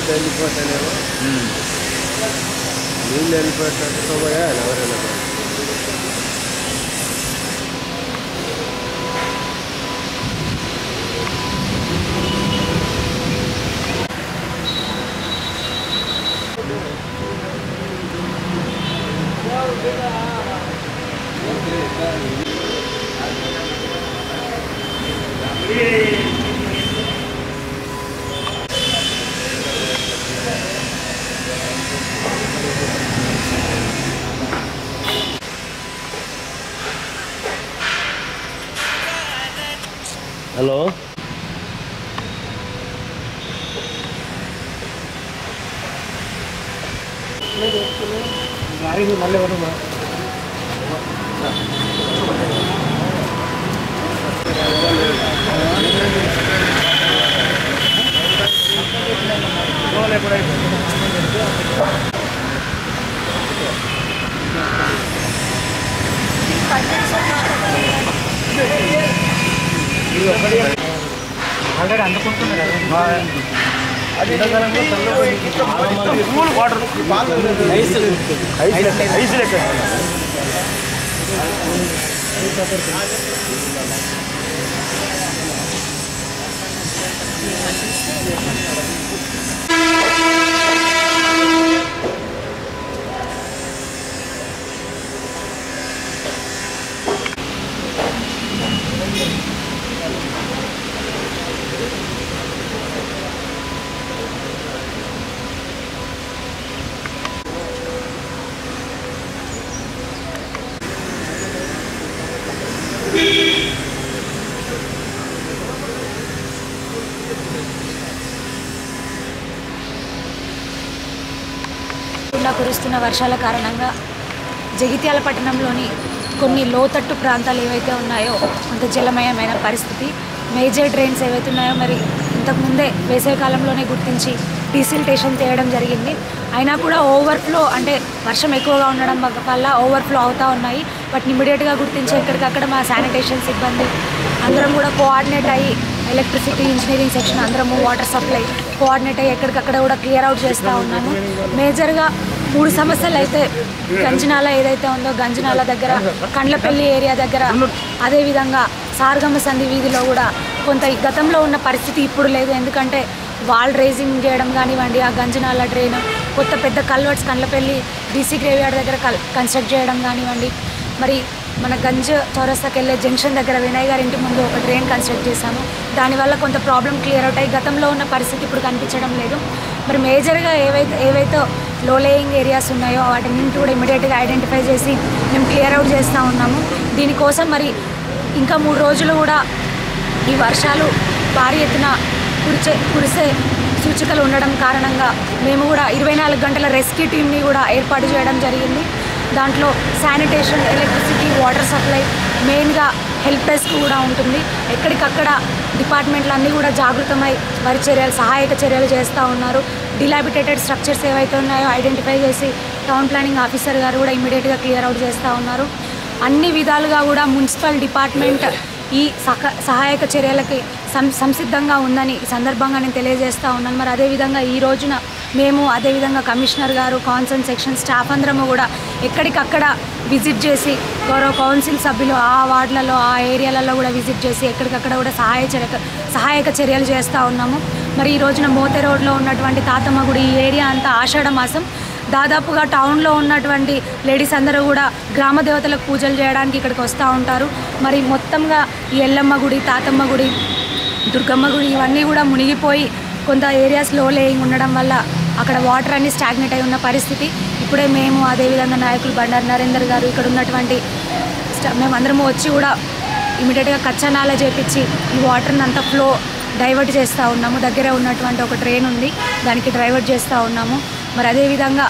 నీళ్ళు వెళ్ళిపోతానేమో నీళ్ళు వెళ్ళిపోతాంటే పోయా ఎవరైనా పోయి. హలో ఆల్రెడీ అందుకుంటున్నారు కూల్ వాటర్ ఐస్ లెక్క కుండా కురుస్తున్న వర్షాల కారణంగా జగిత్యాల పట్టణంలోని కొన్ని లోతట్టు ప్రాంతాలు ఏవైతే ఉన్నాయో కొంత జలమయమైన పరిస్థితి మేజర్ డ్రైన్స్ ఏవైతే ఉన్నాయో మరి ఇంతకుముందే వేసవికాలంలోనే గుర్తించి డీసిల్టేషన్ చేయడం జరిగింది అయినా కూడా ఓవర్ఫ్లో అంటే వర్షం ఎక్కువగా ఉండడం వల్ల- వల్ల ఓవర్ఫ్లో అవుతూ ఉన్నాయి వాటిని ఇమీడియట్గా గుర్తించి ఎక్కడికక్కడ మా శానిటేషన్ సిబ్బంది అందరం కూడా కోఆర్డినేట్ అయ్యి ఎలక్ట్రిసిటీ ఇంజనీరింగ్ సెక్షన్ అందరము వాటర్ సప్లై కోఆర్డినేట్ అయ్యి ఎక్కడికక్కడ కూడా క్లియర్ అవుట్ చేస్తూ ఉన్నాము మేజర్గా మూడు సమస్యలు అయితే గంజనాల ఏదైతే ఉందో గంజనాల దగ్గర కండ్లపల్లి ఏరియా దగ్గర అదేవిధంగా సార్గమ్మ సంధి వీధిలో కూడా కొంత ఈ గతంలో ఉన్న పరిస్థితి ఇప్పుడు లేదు ఎందుకంటే వాల్ రేజింగ్ చేయడం కానివ్వండి ఆ గంజనాల డ్రైన్ కొత్త పెద్ద కల్వర్ట్స్ కండ్లపల్లి డీసీ గ్రేవ్యార్డ్ దగ్గర కల్ కన్స్ట్రక్ట్ చేయడం కానివ్వండి మరి మన గంజ్ చౌరస్తాకి వెళ్ళే జంక్షన్ దగ్గర వినయ్ గారి ఇంటి ముందు ఒక డ్రైన్ కన్స్ట్రక్ట్ చేశాము దానివల్ల కొంత ప్రాబ్లం క్లియర్ అవుట్ అయ్యి గతంలో ఉన్న పరిస్థితి ఇప్పుడు కనిపించడం లేదు మరి మేజర్గా ఏవైతే ఏవైతే లో లేయింగ్ ఏరియాస్ ఉన్నాయో వాటిని కూడా ఇమీడియట్గా ఐడెంటిఫై చేసి మేము క్లియర్ అవుట్ చేస్తూ ఉన్నాము దీనికోసం మరి ఇంకా మూడు రోజులు కూడా ఈ వర్షాలు భారీ ఎత్తున కురిచే కురిసే సూచికలు ఉండడం కారణంగా మేము కూడా ఇరవై నాలుగు గంటల రెస్క్యూ టీమ్ని కూడా ఏర్పాటు చేయడం జరిగింది దాంట్లో శానిటేషన్ ఎలక్ట్రిసిటీ వాటర్ సప్లై మెయిన్గా హెల్ప్ డెస్క్ కూడా ఉంటుంది ఎక్కడికక్కడ డిపార్ట్మెంట్లు అన్నీ కూడా జాగృతమై వారి చర్యలు సహాయక చర్యలు చేస్తూ ఉన్నారు డిలాబిటేటెడ్ స్ట్రక్చర్స్ ఏవైతే ఉన్నాయో ఐడెంటిఫై చేసి టౌన్ ప్లానింగ్ ఆఫీసర్ గారు కూడా ఇమీడియట్గా క్లియర్ అవుట్ చేస్తూ ఉన్నారు అన్ని విధాలుగా కూడా మున్సిపల్ డిపార్ట్మెంట్ ఈ సహ సహాయక చర్యలకి సం సంసిద్ధంగా ఉందని ఈ సందర్భంగా నేను తెలియజేస్తూ ఉన్నాను మరి అదేవిధంగా ఈ రోజున మేము అదేవిధంగా కమిషనర్ గారు కౌన్సిల్ సెక్షన్ స్టాఫ్ అందరము కూడా ఎక్కడికక్కడ విజిట్ చేసి గౌరవ కౌన్సిల్ సభ్యులు ఆ వార్డులలో ఆ ఏరియాలలో కూడా విజిట్ చేసి ఎక్కడికక్కడ కూడా సహాయ చర్య సహాయక చర్యలు చేస్తూ ఉన్నాము మరి ఈ రోజున మోతే రోడ్లో ఉన్నటువంటి తాతమ్మ గుడి ఈ ఏరియా అంతా ఆషాఢ మాసం దాదాపుగా టౌన్లో ఉన్నటువంటి లేడీస్ అందరూ కూడా గ్రామ దేవతలకు పూజలు చేయడానికి ఇక్కడికి వస్తూ ఉంటారు మరి మొత్తంగా ఈ ఎల్లమ్మ గుడి తాతమ్మ గుడి దుర్గమ్మ గుడి ఇవన్నీ కూడా మునిగిపోయి కొంత ఏరియాస్ లో లేయింగ్ ఉండడం వల్ల అక్కడ వాటర్ అన్ని స్టాగ్నెట్ అయి ఉన్న పరిస్థితి ఇప్పుడే మేము అదేవిధంగా నాయకులు బండారు నరేందర్ గారు ఇక్కడ ఉన్నటువంటి స్టా- మేమందరము వచ్చి కూడా ఇమీడియట్గా కచ్చనాల చేపించి ఈ వాటర్ని అంతా ఫ్లో డైవర్ట్ చేస్తూ ఉన్నాము దగ్గర ఉన్నటువంటి ఒక ట్రైన్ ఉంది దానికి డైవర్ట్ చేస్తూ ఉన్నాము మరి అదేవిధంగా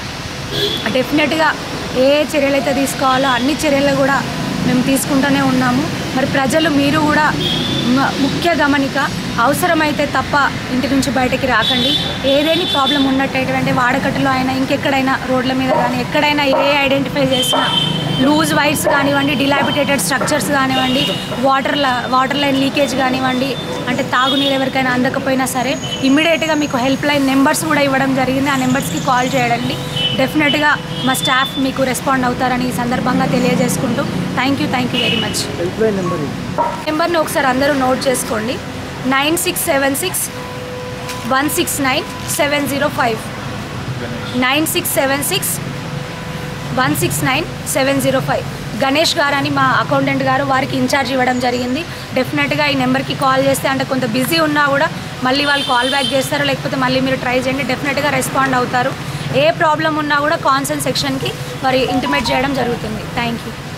డెఫినెట్గా ఏ ఏ చర్యలు అయితే తీసుకోవాలో అన్ని చర్యలు కూడా మేము తీసుకుంటూనే ఉన్నాము మరి ప్రజలు మీరు కూడా మ- ముఖ్య గమనిక అవసరమైతే తప్ప ఇంటి నుంచి బయటకి రాకండి ఏదేని ప్రాబ్లం ఉన్నట్టయితే వాడకట్టులో అయినా ఇంకెక్కడైనా రోడ్ల మీద కానీ ఎక్కడైనా ఏ ఐడెంటిఫై చేసినా లూజ్ వైర్స్ కానివ్వండి డిలాబిటేటెడ్ స్ట్రక్చర్స్ కానివ్వండి వాటర్ వాటర్ లైన్ లీకేజ్ కానివ్వండి అంటే తాగునీరు ఎవరికైనా అందకపోయినా సరే ఇమ్మీడియట్గా మీకు హెల్ప్ లైన్ నెంబర్స్ కూడా ఇవ్వడం జరిగింది ఆ నెంబర్స్కి కాల్ చేయండి డెఫినెట్గా మా స్టాఫ్ మీకు రెస్పాండ్ అవుతారని ఈ సందర్భంగా తెలియజేసుకుంటూ thank you thank you very much నెంబర్ని ఒకసారి అందరూ నోట్ చేసుకోండి nine six seven six one six nine seven zero five nine six seven six one six nine seven zero five Ganesh గారు అని మా అకౌంటెంట్ గారు వారికి ఇన్ఛార్జ్ ఇవ్వడం జరిగింది డెఫినెట్గా ఈ నెంబర్కి కాల్ చేస్తే అంటే కొంత బిజీ ఉన్నా కూడా మళ్ళీ వాళ్ళు కాల్ బ్యాక్ చేస్తారు లేకపోతే మళ్ళీ మీరు ట్రై చేయండి డెఫినెట్గా రెస్పాండ్ అవుతారు ఏ ప్రాబ్లం ఉన్నా కూడా కాన్సల్ సెక్షన్కి వారు ఇంటిమేట్ చేయడం జరుగుతుంది థ్యాంక్ యూ